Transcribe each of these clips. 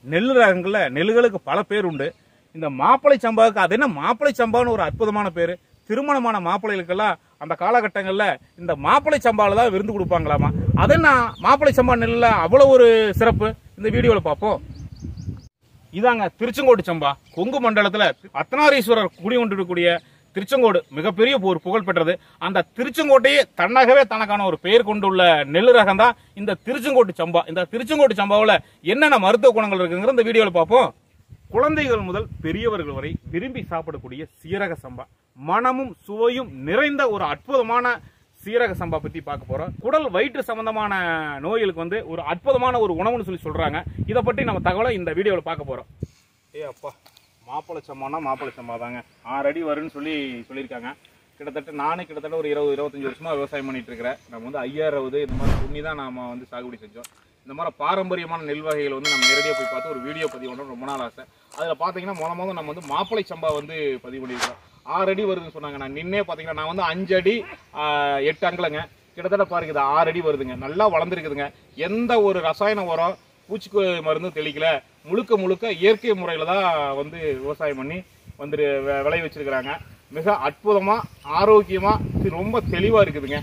நெல் ரகங்கள்ல நெல்லுகளுக்கு பல பேர் உண்டு இந்த மாப்பிளை சம்பாவுக்கு அது என்ன மாப்பிளை சம்பான்னு ஒரு அற்புதமான பேரு திருமணமான மாப்பிள்ளைகளுக்கெல்லாம் அந்த காலகட்டங்கள்ல இந்த மாப்பிளை சம்பால தான் விருந்து கொடுப்பாங்களாமா அது என்ன மாப்பிளை சம்பா நெல்லுல அவ்வளவு ஒரு சிறப்பு இந்த வீடியோல பார்ப்போம் இதாங்க திருச்செங்கோடு சம்பா கொங்கு மண்டலத்துல அத்தனாரீஸ்வரர் குடி கொண்டிருக்கக்கூடிய திருச்செங்கோடு மிகப்பெரிய ஒரு புகழ் பெற்றது அந்த திருச்செங்கோட்டையே தன்னகவே தனக்கான ஒரு பெயர் கொண்டுள்ள நெல் ரகம் தான் இந்த திருச்செங்கோட்டு சம்பா இந்த திருச்செங்கோட்டு சம்பாவில் என்னென்ன மருத்துவ குணங்கள் இருக்குங்கிற இந்த வீடியோவில் பார்ப்போம் குழந்தைகள் முதல் பெரியவர்கள் வரை விரும்பி சாப்பிடக்கூடிய சீரக சம்பா மனமும் சுவையும் நிறைந்த ஒரு அற்புதமான சீரக சம்பா பத்தி பார்க்க போறோம் குடல் வயிற்று சம்பந்தமான நோய்களுக்கு வந்து ஒரு அற்புதமான ஒரு உணவுன்னு சொல்லி சொல்றாங்க இதை பற்றி நம்ம தகவலை இந்த வீடியோவில் பார்க்க போறோம் ஏ அப்பா மாப்பிளை சம்பானா மாப்பிளை சம்பா தாங்க ஆறு அடி வரும்னு சொல்லி சொல்லியிருக்காங்க கிட்டத்தட்ட நானே கிட்டத்தட்ட ஒரு இருபது இருபத்தஞ்சு வருஷமா விவசாயம் பண்ணிட்டு இருக்கிறேன் நம்ம வந்து ஐயாயிரவது இந்த மாதிரி துணி தான் நாம வந்து சாகுபடி செஞ்சோம் இந்த மாதிரி பாரம்பரியமான நெல் வகைகள் வந்து நம்ம நேரடியாக போய் பார்த்து ஒரு வீடியோ பதிவு பண்ணணும் ரொம்ப நாள் ஆசை அதில் பார்த்தீங்கன்னா முத முதல்ல நம்ம வந்து மாப்பிளை சம்பா வந்து பதிவு பண்ணியிருக்கோம் ஆறு அடி வருதுன்னு சொன்னாங்க நான் நின்னே பார்த்தீங்கன்னா நான் வந்து அஞ்சு அடி ஆஹ், எட்டு அங்கலங்க கிட்டத்தட்ட பாருங்க இது ஆறு அடி வருதுங்க நல்லா வளர்ந்துருக்குதுங்க எந்த ஒரு ரசாயன உரம் பூச்சிக்கு மருந்து தெளிக்கல முழுக்க முழுக்க இயற்கை முறையில் தான் வந்து விவசாயம் பண்ணி வந்து வெ- விளைய வச்சிருக்கிறாங்க மிக அற்புதமா ஆரோக்கியமா இது ரொம்ப தெளிவா இருக்குதுங்க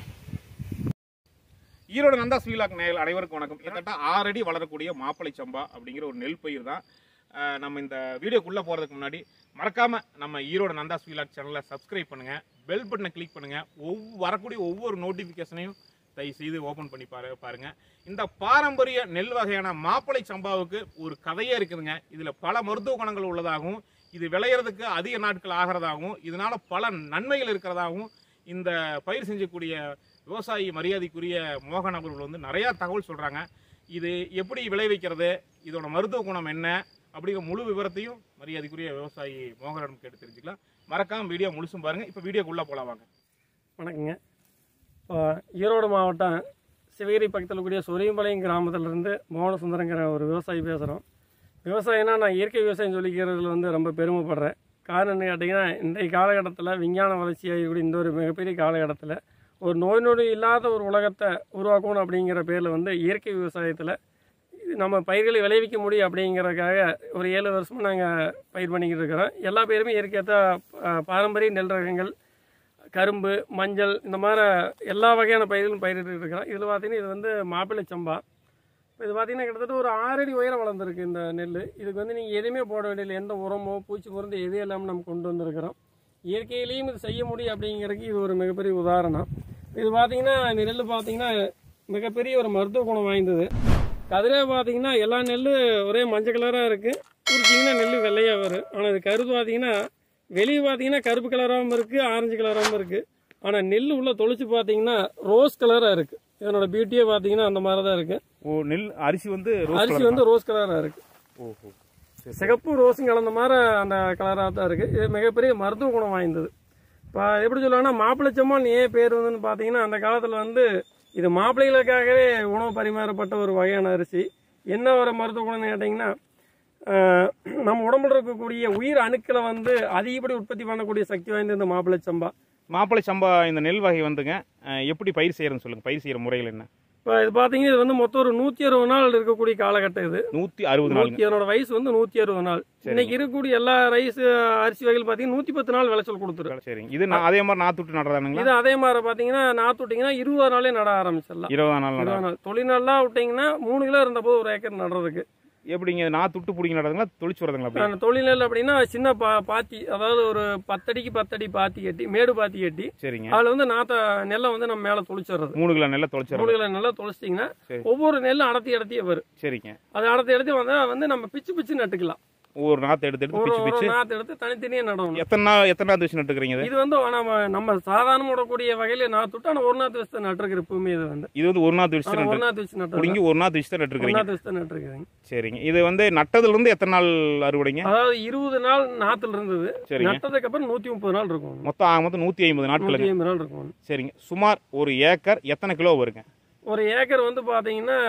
ஈரோடு நந்தா ஸ்வீலாக் நேயல் அனைவருக்கும் வணக்கம் கிட்டத்தட்ட ஆறு அடி வளரக்கூடிய மாப்பிளை சம்பா அப்படிங்கிற ஒரு நெல் பயிர் தான் அஹ், நம்ம இந்த வீடியோக்குள்ள போறதுக்கு முன்னாடி மறக்காம நம்ம ஈரோடு நந்தா ஸ்வீலாக் சேனலை சப்ஸ்கிரைப் பண்ணுங்க பெல் பட்டனை கிளிக் பண்ணுங்க ஒவ் வரக்கூடிய ஒவ்வொரு நோட்டிஃபிகேஷனையும் தயவு செய்து ஓபன் பண்ணி பாரு பாருங்க இந்த பாரம்பரிய நெல் வகையான மாப்பிளை சம்பாவுக்கு ஒரு கதையே இருக்குதுங்க இதுல பல மருத்துவ குணங்கள் உள்ளதாகவும் இது விளையிறதுக்கு அதிக நாட்கள் ஆகிறதாகவும் இதனால பல நன்மைகள் இருக்கிறதாகவும் இந்த பயிர் செஞ்சக்கூடிய விவசாயி மரியாதைக்குரிய மோகன் அவர்கள் வந்து நிறைய தகவல் சொல்றாங்க இது எப்படி விளைவிக்கிறது இதோட மருத்துவ குணம் என்ன அப்படிங்கிற முழு விவரத்தையும் மரியாதைக்குரிய விவசாயி மோகனிடம் கேட்டு தெரிஞ்சுக்கலாம் மறக்காம வீடியோ முழுசும் பாருங்க இப்போ வீடியோக்குள்ள போலாம் வாங்க வணக்கங்க இப்போ ஈரோடு மாவட்டம் சிவகிரி பக்கத்தில் கூடிய சொரியம்பாளையம் கிராமத்திலிருந்து மோகனசுந்தரங்கிற ஒரு விவசாயி பேசுகிறோம் விவசாயம்னா நான் இயற்கை விவசாயம் சொல்லிக்கிறதுல வந்து ரொம்ப பெருமைப்படுறேன் காரணம் என்ன கேட்டிங்கன்னா இன்றைய காலகட்டத்தில் விஞ்ஞான வளர்ச்சியாகக்கூடிய இந்த ஒரு மிகப்பெரிய காலகட்டத்தில் ஒரு நோய் நொடி இல்லாத ஒரு உலகத்தை உருவாக்கணும் அப்படிங்கிற பேரில் வந்து இயற்கை விவசாயத்தில் நம்ம பயிர்களை விளைவிக்க முடியும் அப்படிங்கிறதுக்காக ஒரு ஏழு வருஷமாக நாங்கள் பயிர் பண்ணிக்கிட்டு இருக்கிறோம் எல்லா பயிருமே இயற்கையாக பாரம்பரிய நெல் ரகங்கள் கரும்பு மஞ்சள் இந்த மாதிரி எல்லா வகையான பயிர்களும் பயிரிட்டு இருக்கிறோம் இதில் பார்த்தீங்கன்னா இது வந்து மாப்பிள்ளை சம்பா இப்போ இது பார்த்தீங்கன்னா கிட்டத்தட்ட ஒரு ஆறு அடி உயரம் வளர்ந்துருக்கு இந்த நெல் இதுக்கு வந்து நீங்கள் எதுவுமே போட வேண்டியதில்லை எந்த உரமோ பூச்சி மருந்து எதுவும் இல்லாமல் நம்ம கொண்டு வந்திருக்கிறோம் இயற்கையிலையும் இது செய்ய முடியும் அப்படிங்கிறதுக்கு இது ஒரு மிகப்பெரிய உதாரணம் இது பார்த்தீங்கன்னா இந்த நெல் பார்த்தீங்கன்னா மிகப்பெரிய ஒரு மருத்துவ குணம் வாய்ந்தது கதிரே பார்த்தீங்கன்னா எல்லா நெல் ஒரே மஞ்சள் கலராக இருக்குது உரிச்சிங்கன்னா நெல் வெள்ளையாக வரும் ஆனால் இது கருது பார்த்தீங்கன்னா வெளியே பார்த்தீங்கன்னா கருப்பு கலராகவும் இருக்குது ஆரஞ்சு கலராகவும் இருக்குது ஆனால் நெல் உள்ள தொளிச்சு பார்த்தீங்கன்னா ரோஸ் கலராக இருக்குது இதனோட பியூட்டியே பார்த்தீங்கன்னா அந்த மாதிரி தான் இருக்குது ஓ நெல் அரிசி வந்து ரோஸ் அரிசி வந்து ரோஸ் கலராக இருக்குது ஓஹோ சிகப்பு ரோஸும் கலந்த மாதிரி அந்த கலராக தான் இருக்குது இது மிகப்பெரிய மருத்துவ குணம் வாய்ந்தது இப்போ எப்படி சொல்லுவாங்கன்னா மாப்பிள்ளைச்சம்மான் ஏன் பேர் வந்துன்னு பார்த்தீங்கன்னா அந்த காலத்தில் வந்து இது மாப்பிள்ளைகளுக்காகவே உணவு பரிமாறப்பட்ட ஒரு வகையான அரிசி என்ன ஒரு மருத்துவ குணம்னு கேட்டிங்கன்னா ஆஹ், நம்ம உடம்புல இருக்கக்கூடிய உயிர் அணுக்களை வந்து அதிகப்படி உற்பத்தி பண்ணக்கூடிய சக்தி வாய்ந்த இந்த மாப்பிள்ளை சம்பா மாப்பிளை சம்பா இந்த நெல் வகை வந்துங்க அஹ், எப்படி பயிர் செய்யறதுன்னு சொல்லுங்க பயிர் செய்யற முறைகள் என்ன இப்போ இது பார்த்தீங்கன்னா இது வந்து மொத்தம் ஒரு நூற்றி அறுபது நாள் இருக்கக்கூடிய காலகட்டம் இது நூத்தி அறுபது நாளுங்க நூற்றி அதனோட வயசு வந்து நூற்றி அறுபது நாள் இன்னைக்கு இருக்கக்கூடிய எல்லா ரைஸ் அரிசி வகைகள் பார்த்தீங்கன்னா நூற்றி பத்து நாள் விளைச்சல் கொடுத்துரும் சரிங்க இது நான் அதே மாதிரி நாத்து விட்டு நடுறானுங்களா இது அதே மாதிரி பார்த்தீங்கன்னா நாற்று விட்டிங்கன்னா இருபது நாளே நட ஆரம்பிச்சிடலாம் இருபதாம் நாள் நடுறாங்க இருபது நாள் தொழில்நாளாக விட்டிங்கன்னா மூணு கிலோ இருந்தபோது ஒரு ஏக்கர் நடுறதுக்கு எப்படிங்க நாத்து விட்டு பிடிங்க நடுறதுங்களா தொளிச்சு வரதுங்களா அப்படி நான் தொழில்நெல் அப்படின்னா சின்ன பா பாத்தி அதாவது ஒரு பத்தடிக்கு பத்தடி பாத்தி கட்டி மேடு பாத்தி கட்டி சரிங்க அதில் வந்து நாத்த நெல்லை வந்து நம்ம மேலே தொளிச்சிடுறது மூணு கிலோ நெல்லை தொளிச்சு மூணு கிலோ நெல்லை தொளிச்சிட்டிங்கன்னா சரி. ஒவ்வொரு நெல்லும் அடர்த்தி அடர்த்தியே வரும் சரிங்க அது அடர்த்தி அடர்த்தி வந்தால் வந்து நம்ம பிச்சு பிச்சு நட்டுக்கலாம் ஒவ்வொரு நாத்து எடுத்து எடுத்து ஒரு பிச்சு ஒரு பிச்சு நாற்று எடுத்து தனித்தனியாக நடணும் எத்தனை நாள் எத்தனை நாள் வச்சு நட்டுக்கிறீங்க இது இது வந்து நம்ம நம்ம சாதாரண விடக்கூடிய வகையில நாற்று விட்டு ஆனால் ஒரு நாற்று வச்சு தான் நட்டுருக்குற எப்பவுமே இது வந்து இது வந்து ஒரு நாத்து வச்சு ஆனா தான் ஒரு நட்டு நாற்று வச்சு நட்டு பிடிங்கி ஒரு நாத்து வச்சு தான் ஒரு நட்டுருக்கிறீங்க நாற்று வச்சு தான் நட்டுருக்குதுங்க சரிங்க இது வந்து நட்டதுல இருந்து எத்தனை நாள் அறுவடைங்க அதாவது இருபது நாள் நாத்துல இருந்தது சரிங்க நட்டதுக்கு அப்புறம் நூத்தி முப்பது நாள் இருக்கும் மொத்தம் ஆக மொத்தம் நூத்தி ஐம்பது நாட்களுங்க நூத்தி ஐம்பது நாள் இருக்கும் சரிங்க சுமார் ஒரு ஏக்கர் எத்தனை கிலோ வருங்க ஒரு ஏக்கர் வந்து பாத்தீங்கன்னா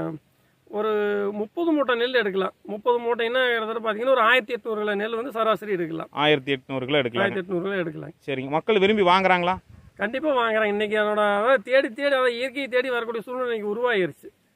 ஒரு முப்பது மூட்டை நெல் எடுக்கலாம் முப்பது மூட்டைன்னா கிட்டத்தட்ட பாத்தீங்கன்னா ஒரு ஆயிரத்தி எட்நூறு கிலோ நெல் வந்து சராசரி எடுக்கலாம் ஆயிரத்தி எட்நூறு கிலோ எடுக்கலாங்க ஆயிரத்தி எட்நூறு கிலோ எடுக்கலாம் சரிங்க மக்கள் விரும்பி வாங்குறாங்களா கண்டிப்பா வாங்குறாங்க இன்னைக்கு அதோட அதாவது தேடி தேடி அதாவது இயற்கையை தேடி வரக்கூடிய சூழ்நிலை இன்னைக்கு உருவாயிருச்சு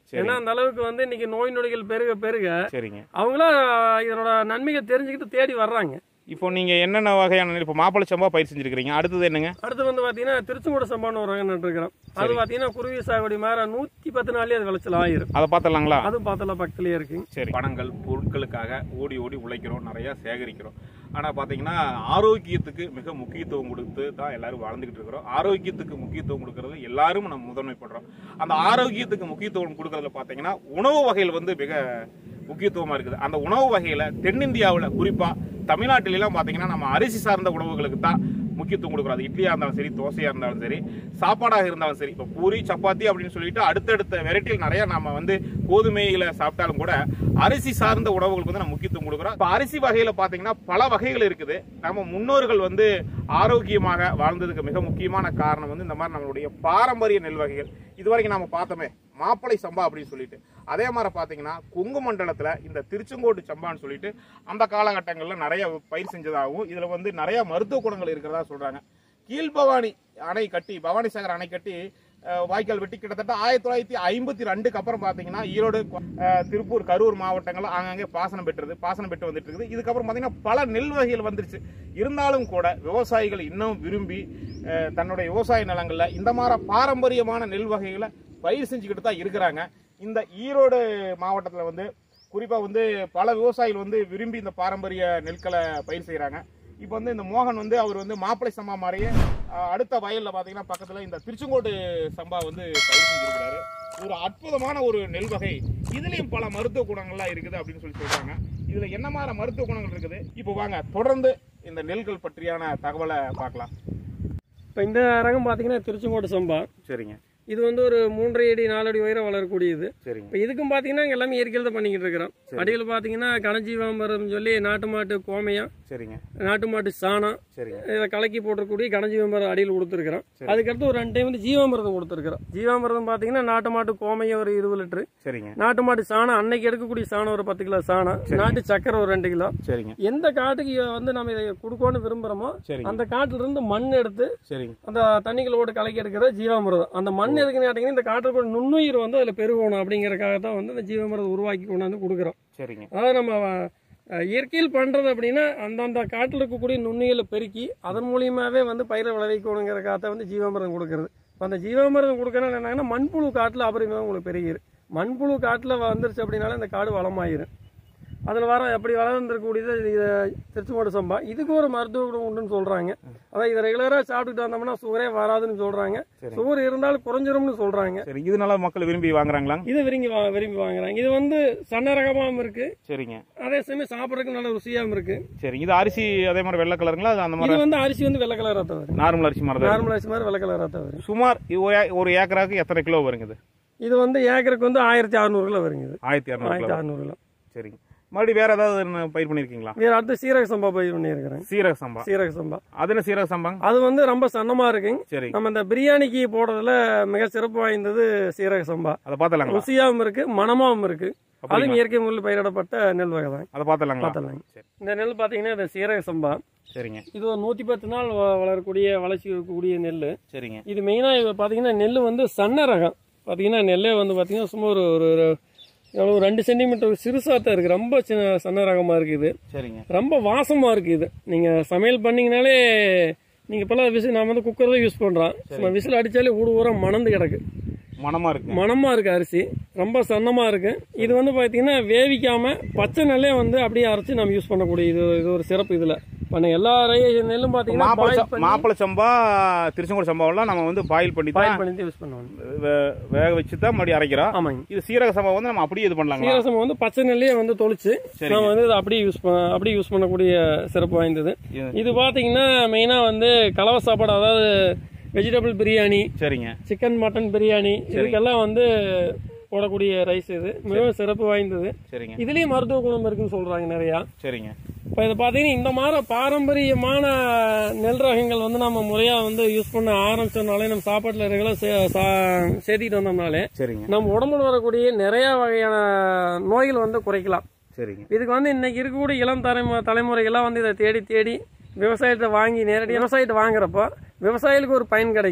சரி. ஏன்னா அந்த அளவுக்கு வந்து இன்னைக்கு நோய் நொடிகள் பெருக பெருக சரிங்க அவங்களும் இதனோட நன்மைகள் தெரிஞ்சுக்கிட்டு தேடி வர்றாங்க இப்போ நீங்க என்னென்ன வகையான நெல் இப்போ மாப்பிளை சம்பா பயிர் செஞ்சிருக்கிறீங்க அடுத்தது என்னங்க அடுத்து வந்து பாத்தீங்கன்னா திருச்செங்கோடு சம்பான்னு ஒரு ரகம் நட்டுருக்கிறோம் அது பாத்தீங்கன்னா குருவி சாகுபடி மாதிரி நூத்தி பத்து நாள்லயே அது விளைச்சல் ஆயிரும் அதை பார்த்துடலாங்களா அதுவும் பார்த்தலாம் பக்கத்துலயே இருக்கு சரி பணங்கள் பொருட்களுக்காக ஓடி ஓடி உழைக்கிறோம் நிறைய சேகரிக்கிறோம் ஆனா பாத்தீங்கன்னா ஆரோக்கியத்துக்கு மிக முக்கியத்துவம் கொடுத்து தான் எல்லாரும் வாழ்ந்துகிட்டு இருக்கிறோம் ஆரோக்கியத்துக்கு முக்கியத்துவம் கொடுக்கறது எல்லாரும் நம்ம முதன்மைப்படுறோம் அந்த ஆரோக்கியத்துக்கு முக்கியத்துவம் கொடுக்கறதுல பாத்தீங்கன்னா உணவு வகைகள் வந்து மிக முக்கியத்துவமா இருக்குது அந்த உணவு வகையில தென்னிந்தியாவில் குறிப்பா தமிழ்நாட்டில எல்லாம் பாத்தீங்கன்னா நம்ம அரிசி சார்ந்த உணவுகளுக்கு தான் முக்கியத்துவம் கொடுக்குறோம் அது இட்லியா இருந்தாலும் சரி தோசையா இருந்தாலும் சரி சாப்பாடாக இருந்தாலும் சரி இப்போ பூரி சப்பாத்தி அப்படின்னு சொல்லிட்டு அடுத்தடுத்த வெரைட்டியில் நிறைய நம்ம வந்து கோதுமையில சாப்பிட்டாலும் கூட அரிசி சார்ந்த உணவுகளுக்கு வந்து நம்ம முக்கியத்துவம் கொடுக்குறோம் இப்போ அரிசி வகையில பாத்தீங்கன்னா பல வகைகள் இருக்குது நம்ம முன்னோர்கள் வந்து ஆரோக்கியமாக வாழ்ந்ததுக்கு மிக முக்கியமான காரணம் வந்து இந்த மாதிரி நம்மளுடைய பாரம்பரிய நெல் வகைகள் இதுவரைக்கும் நாம பார்த்தோமே மாப்பிளை சம்பா அப்படின்னு சொல்லிட்டு அதே மாதிரி பாத்தீங்கன்னா கொங்கு மண்டலத்துல இந்த திருச்செங்கோட்டு சம்பான்னு சொல்லிட்டு அந்த காலகட்டங்களில் நிறைய பயிர் செஞ்சதாகவும் இதுல வந்து நிறைய மருத்துவ குணங்கள் இருக்கிறதா சொல்றாங்க கீழ்பவானி அணை கட்டி பவானி சாகர் அணை கட்டி அஹ், வாய்க்கால் வெட்டி கிட்டத்தட்ட ஆயிரத்தி தொள்ளாயிரத்தி ஐம்பத்தி ரெண்டுக்கு அப்புறம் பாத்தீங்கன்னா ஈரோடு அஹ், திருப்பூர் கரூர் மாவட்டங்கள் ஆங்காங்கே பாசனம் பெற்றது பாசனம் பெற்று வந்துட்டு இருக்குது இதுக்கப்புறம் பாத்தீங்கன்னா பல நெல் வகைகள் வந்துருச்சு இருந்தாலும் கூட விவசாயிகள் இன்னும் விரும்பி அஹ், தன்னுடைய விவசாய நிலங்கள்ல இந்த மாதிரி பாரம்பரியமான நெல் வகைகளை பயிர் செஞ்சுக்கிட்டு தான் இருக்கிறாங்க இந்த ஈரோடு மாவட்டத்துல வந்து குறிப்பா வந்து பல விவசாயிகள் வந்து விரும்பி இந்த பாரம்பரிய நெற்களை பயிர் செய்றாங்க இப்போ வந்து இந்த மோகன் வந்து அவர் வந்து மாப்பிளை சம்பா மாதிரியே அஹ், அடுத்த வயல்ல பாத்தீங்கன்னா பக்கத்துல இந்த திருச்செங்கோடு சம்பா வந்து பயிர் செஞ்சிருக்கிறாரு ஒரு அற்புதமான ஒரு நெல் வகை இதுலயும் பல மருத்துவ குணங்கள்லாம் இருக்குது அப்படின்னு சொல்லி சொல்றாங்க இதுல என்ன மாதிரி மருத்துவ குணங்கள் இருக்குது இப்போ வாங்க தொடர்ந்து இந்த நெல்கள் பற்றியான தகவலை பார்க்கலாம் இப்போ இந்த ரகம் பார்த்தீங்கன்னா திருச்செங்கோடு சம்பா சரிங்க இது வந்து ஒரு மூன்றரை அடி நாலு அடி உயரம் வளரக்கூடியது சரிங்க இப்போ இதுக்கும் பார்த்தீங்கன்னா இங்க எல்லாமே இயற்கையில் தான் பண்ணிக்கிட்டு இருக்கிறோம் அடியில் பார்த்தீங்கன்னா கனஜீவாமரம் சொல்லி நாட்டு மாட்டு கோமையம் சரிங்க நாட்டு மாட்டு சாணம் சரிங்க இதை கலக்கி போட்டிருக்கக்கூடிய கனஜீவாமரம் அடியில் கொடுத்துருக்குறோம் அதுக்கடுத்து ஒரு ரெண்டு டைம் வந்து ஜீவாமிரதம் கொடுத்துருக்குறோம் ஜீவாமிரதம் பார்த்தீங்கன்னா நாட்டு மாட்டு கோமையம் ஒரு இருபது லிட்டரு சரிங்க நாட்டு மாட்டு சாணம் அன்னைக்கு எடுக்கக்கூடிய சாணம் ஒரு பத்து கிலோ சாணம் நாட்டு சக்கரை ஒரு ரெண்டு கிலோ சரிங்க எந்த காட்டுக்கு வந்து நம்ம இதை கொடுக்கணும்னு விரும்புகிறோமோ சரிங்க அந்த காட்டுல இருந்து மண் எடுத்து சரிங்க அந்த தண்ணிகளோடு கலக்கி எடுக்கிற ஜீவாமிரதம் அந்த மண் எதுக்குன்னு கேட்டீங்கன்னா இந்த காட்டுக்கு ஒரு நுண்ணுயிர் வந்து அதில் பெருகணும் அப்படிங்கறக்காக தான் வந்து இந்த ஜீவாமிரதம் உருவாக்கி கொண்டாந்து கொடுக்குறோம் சரிங்க அதாவது நம்ம அஹ், இயற்கையில் பண்ணுறது அப்படின்னா அந்தந்த காட்டில் இருக்கக்கூடிய நுண்ணுயிரை பெருக்கி அதன் மூலியமாகவே வந்து பயிரை விளைவிக்கணுங்கிறக்காக தான் வந்து ஜீவாமிரதம் கொடுக்குறது இப்போ அந்த ஜீவாமிரதம் கொடுக்கறனால என்னன்னா மண்புழு காட்டில் அபரிமிதம் உங்களுக்கு பெருகிரு மண்புழு காட்டில் வந்துருச்சு அப்படின்னாலே இந்த காடு வளமாயிரும் அதில் வர எப்படி வளர்ந்துருக்கக்கூடியது இது திருச்செங்கோடு சம்பா இதுக்கு ஒரு மருத்துவ குணம் உண்டுன்னு சொல்கிறாங்க அதான் இதை ரெகுலராக சாப்பிட்டுட்டு வந்தோம்னா சுகரே வராதுன்னு சொல்கிறாங்க சரி. சுகர் இருந்தாலும் குறைஞ்சிரும்னு சொல்கிறாங்க சரி இது நல்லா மக்கள் விரும்பி வாங்குறாங்களா இது விரும்பி வா விரும்பி வாங்குறாங்க இது வந்து சன்ன ரகமாகவும் இருக்குது சரிங்க அதே சமயம் சாப்பிட்றதுக்கு நல்ல ருசியாகவும் இருக்குது சரிங்க இது அரிசி அதே மாதிரி வெள்ளை கலருங்களா அது அந்த இது மாதிரி வந்து அரிசி வந்து வெள்ளை கலராக தான் வரும் நார்மல் அரிசி மாதிரி தான் நார்மல் அரிசி மாதிரி வெள்ளை கலராக தான் வரும் சுமார் இது ஒரு ஏ- ஒரு ஏக்கராக்கு எத்தனை கிலோ வருங்க இது இது வந்து ஏக்கருக்கு வந்து ஆயிரத்தி அறநூறுல வருங்க இது ஆயிரத்தி இரநூறு ஆயிரத்தி கிலோ அறநூறுல சரிங்க மறுபடியும் வேற ஏதாவது என்ன பயிர் பண்ணிருக்கீங்களா வேற அடுத்து சீரக சம்பா பயிர் பண்ணியிருக்கிறேன் சீரக சம்பா சீரக சம்பா அது என்ன சீரக சம்பாங்க அது வந்து ரொம்ப சன்னமாக இருக்குங்க சரி நம்ம இந்த பிரியாணிக்கு போடுறதுல மிக சிறப்பு வாய்ந்தது சீரக சம்பா அதை பார்த்தலாங்களா ருசியாகவும் இருக்கு மனமாவும் இருக்கு அதுவும் அப்படிங்களா? இயற்கை முறையில் பயிரிடப்பட்ட நெல் வகை தான் அதை பார்த்தலாங்களா பார்த்தலாங்க சரி இந்த நெல் பார்த்தீங்கன்னா இந்த சீரக சம்பா சரிங்க இது ஒரு நூற்றி பத்து நாள் வ- வளரக்கூடிய வளர்ச்சி இருக்கக்கூடிய நெல் சரிங்க இது மெயினாக பார்த்தீங்கன்னா நெல் வந்து சன்ன ரகம் பார்த்தீங்கன்னா நெல்லே வந்து பார்த்தீங்கன்னா சும்மா ஒரு ஒரு ஒரு எவ்வளோ ஒரு ரெண்டு சென்டிமீட்டர் சிறுசாக தான் இருக்குது ரொம்ப சின்ன சன்ன ரகமாக இருக்குது சரிங்க ரொம்ப வாசமாக இருக்குது இது நீங்கள் சமையல் பண்ணீங்கனாலே நீங்கள் இப்போல்லாம் விசில் நான் வந்து குக்கர் தான் யூஸ் பண்ணுறோம் சும்மா விசில் அடித்தாலே ஊடு ஊரா மணந்து கிடக்கு மனமா இருக்கு மணமாக இருக்குது அரிசி ரொம்ப சன்னமாக இருக்கு இது வந்து பார்த்தீங்கன்னா வேவிக்காமல் பச்சை நெல்லே வந்து அப்படியே அரைச்சி நம்ம யூஸ் பண்ணக்கூடிய இது இது ஒரு சிறப்பு இதில் பண்ண எல்லா ரை- நெல்லும் பார்த்தீங்கன்னா மாப்பிள பாயில் ச- பண்ணி மாப்பிள சம்பா திருச்செங்கோடு சம்பாவெல்லாம் நம்ம வந்து பாயில் பண்ணி பாயில் தான் பண்ணி யூஸ் பண்ணுவாங்க வே- வேக வச்சு தான் மறுபடியும் அரைக்கிறோம் ஆமாங்க இது சீரக சம்பா வந்து நம்ம அப்படியே இது பண்ணலாங்களா சீரகம் வந்து பச்சை நெல்லையே வந்து தொளிச்சு சரிங்க. நம்ம வந்து இதை அப்படியே யூஸ் பண்ண அப்படியே யூஸ் பண்ணக்கூடிய சிறப்பு வாய்ந்தது இது- இது பார்த்தீங்கன்னா மெயினாக வந்து கலவை சாப்பாடு அதாவது வெஜிடபிள் பிரியாணி சரிங்க சிக்கன் மட்டன் பிரியாணி இதுக்கெல்லாம் வந்து போடக்கூடிய ரைஸ் இது மிகவும் சிறப்பு வாய்ந்தது சரிங்க இதுலேயும் மருத்துவ குணம் இருக்குன்னு சொல்கிறாங்க நிறையா சரிங்க இப்போ இதை பார்த்தீங்கன்னா இந்த மாதிரி பாரம்பரியமான நெல் ரகங்கள் வந்து நம்ம முறையாக வந்து யூஸ் பண்ண ஆரம்பிச்சோம்னாலே நம்ம சாப்பாட்டில் ரெகுலர் சேர்த்திட்டு வந்தோம்னாலே சரிங்க நம்ம உடம்புல வரக்கூடிய நிறைய வகையான நோய்கள் வந்து குறைக்கலாம் சரிங்க இதுக்கு வந்து இன்னைக்கு இருக்கக்கூடிய இளம் தலைமு தலைமுறைகள்லாம் வந்து இதை தேடி தேடி விவசாயத்தை வாங்கி நேரடியாக விவசாயத்தை வாங்குறப்போ விவசாயிகளுக்கு ஒரு பயன் கிடைக்கி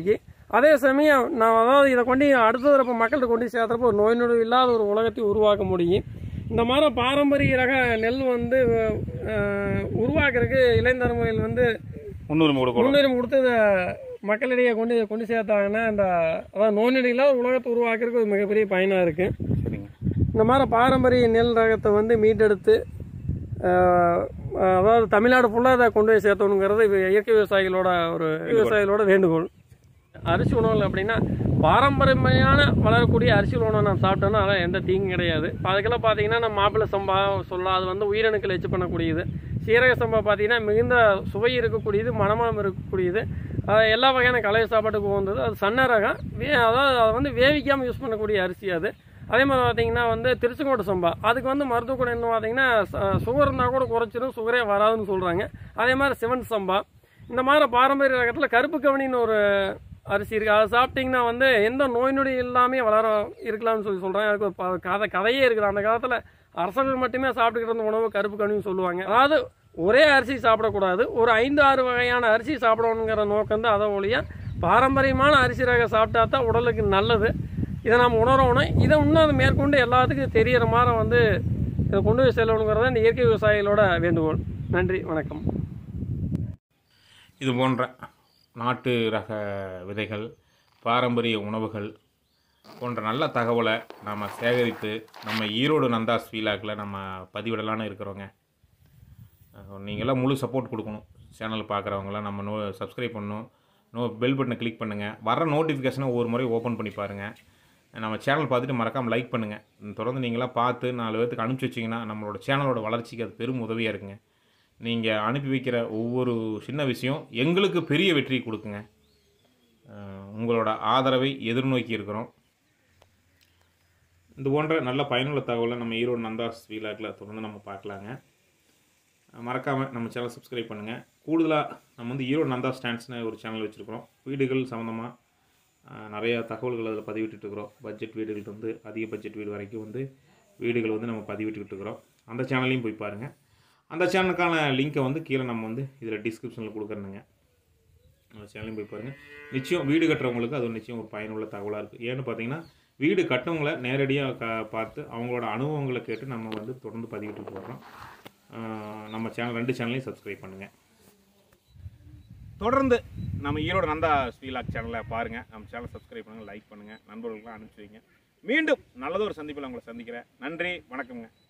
அதே சமயம் நான் அதாவது இதை கொண்டு அடுத்த தரப்பு மக்கள்கிட்ட கொண்டு சேர்த்துறப்போ ஒரு நோய் நொடி இல்லாத ஒரு உலகத்தை உருவாக்க முடியும் இந்த மாதிரி பாரம்பரிய ரக நெல் வந்து அஹ், உருவாக்குறதுக்கு இளைஞர்மையில் வந்து முன்னுரிமை கொடுக்கணும் முன்னுரிமை கொடுத்து இதை மக்களிடையே கொண்டு கொண்டு சேர்த்தாங்கன்னா இந்த அதாவது நோய் நொடி இல்லாத உலகத்தை உருவாக்குறதுக்கு ஒரு மிகப்பெரிய பயனாக இருக்குது சரிங்க இந்த மாதிரி பாரம்பரிய நெல் ரகத்தை வந்து மீட்டெடுத்து ஆஹ், அதாவது தமிழ்நாடு ஃபுல்லாக அதை கொண்டு போய் சேர்த்தணுங்கிறது இது இயற்கை விவசாயிகளோட ஒரு விவசாயிகளோட வேண்டுகோள் அரிசி உணவுகள் அப்படின்னா பாரம்பரியமையான வளரக்கூடிய அரிசி உணவை நம்ம சாப்பிட்டோம்னா அதெல்லாம் எந்த தீங்கும் கிடையாது இப்போ அதுக்கெல்லாம் பார்த்தீங்கன்னா நம்ம மாப்பிள்ளை சம்பா சொல்லலாம் அது வந்து உயிரணுக்கள் எச்சு பண்ணக்கூடியது சீரக சம்பா பார்த்தீங்கன்னா மிகுந்த சுவை இருக்கக்கூடியது மனமாம் இருக்கக்கூடியது அது எல்லா வகையான கலைய சாப்பாட்டுக்கு உகந்தது அது சன்ன ரகம் வே அதாவது அதை வந்து வேவிக்காமல் யூஸ் பண்ணக்கூடிய அரிசி அது அதே மாதிரி பார்த்தீங்கன்னா வந்து திருச்செங்கோட்டு சம்பா அதுக்கு வந்து மருத்துவ குணம் என்ன பார்த்தீங்கன்னா ச- சுகர் இருந்தால் கூட குறைச்சிரும் சுகரே வராதுன்னு சொல்கிறாங்க அதே மாதிரி சிவன் சம்பா இந்த மாதிரி பாரம்பரிய ரகத்தில் கருப்பு கவனின்னு ஒரு அரிசி இருக்குது அதை சாப்பிட்டிங்கன்னா வந்து எந்த நோய் நொடி இல்லாமல் வளர இருக்கலாம்னு சொல்லி சொல்கிறாங்க அதுக்கு ஒரு ப- கதை கதையே இருக்குது அந்த காலத்தில் அரசர்கள் மட்டுமே சாப்பிட்டுக்கிட்டு இருந்த உணவு கருப்பு கவனின்னு சொல்லுவாங்க அதாவது ஒரே அரிசி சாப்பிடக்கூடாது ஒரு ஐந்து ஆறு வகையான அரிசி சாப்பிடணுங்கிற நோக்கம் தான் அதை ஒழிய பாரம்பரியமான அரிசி ரகம் சாப்பிட்டா தான் உடலுக்கு நல்லது இதை நம்ம உணரணும் இதை இன்னும் அது மேற்கொண்டு எல்லாத்துக்கும் தெரியற மாதிரி வந்து இதை கொண்டு போய் செல்லணுங்கிறத இந்த இயற்கை விவசாயிகளோட வேண்டுகோள் நன்றி வணக்கம் இது போன்ற நாட்டு ரக விதைகள் பாரம்பரிய உணவுகள் போன்ற நல்ல தகவலை நாம் சேகரித்து நம்ம ஈரோடு நந்தாஸ் ஃபீலாக்கில் நம்ம பதிவிடலான்னு இருக்கிறோங்க அஹ் நீங்களாம் முழு சப்போர்ட் கொடுக்கணும் சேனல் பார்க்குறவங்களாம் நம்ம நோ சப்ஸ்கிரைப் பண்ணணும் நோ பெல் பட்டனை கிளிக் பண்ணுங்கள் வர நோட்டிஃபிகேஷனை ஒவ்வொரு முறை ஓப்பன் பண்ணி பாருங்கள் நம்ம சேனல் பார்த்துட்டு மறக்காமல் லைக் பண்ணுங்கள் தொடர்ந்து நீங்களாம் பார்த்து நாலு பேர்த்துக்கு அனுப்பிச்சி வச்சிங்கன்னா நம்மளோட சேனலோட வளர்ச்சிக்கு அது பெரும் உதவியாக இருக்குங்க நீங்கள் அனுப்பி வைக்கிற ஒவ்வொரு சின்ன விஷயம் எங்களுக்கு பெரிய வெற்றி கொடுக்குங்க அஹ் உங்களோட ஆதரவை எதிர்நோக்கி இருக்கிறோம் இது போன்ற நல்ல பயனுள்ள தகவலை நம்ம ஈரோடு நந்தாஸ் வீலாக்கில் தொடர்ந்து நம்ம பார்க்கலாங்க மறக்காமல் நம்ம சேனல் சப்ஸ்கிரைப் பண்ணுங்கள் கூடுதலாக நம்ம வந்து ஈரோடு நந்தா ஸ்டாண்ட்ஸ்னு ஒரு சேனல் வச்சுருக்கிறோம் வீடுகள் சம்மந்தமாக நிறைய தகவல்கள் அதில் பதிவிட்டுட்டு இருக்கிறோம் பட்ஜெட் வீடுகள் இருந்து அதிக பட்ஜெட் வீடு வரைக்கும் வந்து வீடுகள் வந்து நம்ம பதிவிட்டுக்கிட்டு இருக்கிறோம் அந்த சேனல்லையும் போய் பாருங்கள் அந்த சேனலுக்கான லிங்க்கை வந்து கீழே நம்ம வந்து இதில் டிஸ்கிரிப்ஷனில் கொடுக்குறேனுங்க அந்த சேனலையும் போய் பாருங்கள் நிச்சயம் வீடு கட்டுறவங்களுக்கு அது ஒரு நிச்சயம் ஒரு பயனுள்ள தகவலாக இருக்குது ஏன்னு பார்த்தீங்கன்னா வீடு கட்டவங்கள நேரடியாக க பார்த்து அவங்களோட அனுபவங்களை கேட்டு நம்ம வந்து தொடர்ந்து பதிவிட்டு போடுறோம் ஆஹ் நம்ம சேனல் ரெண்டு சேனலையும் சப்ஸ்கிரைப் பண்ணுங்கள் தொடர்ந்து நம்ம ஈரோடு நந்தா ஸ்வீலாக் சேனலை பாருங்கள் நம்ம சேனலை சப்ஸ்கிரைப் பண்ணுங்கள் லைக் பண்ணுங்கள் நண்பர்களுக்கெல்லாம் அனுப்பிச்சி வைங்க மீண்டும் நல்லதொரு சந்திப்பில் உங்களை சந்திக்கிறேன் நன்றி வணக்கம்ங்க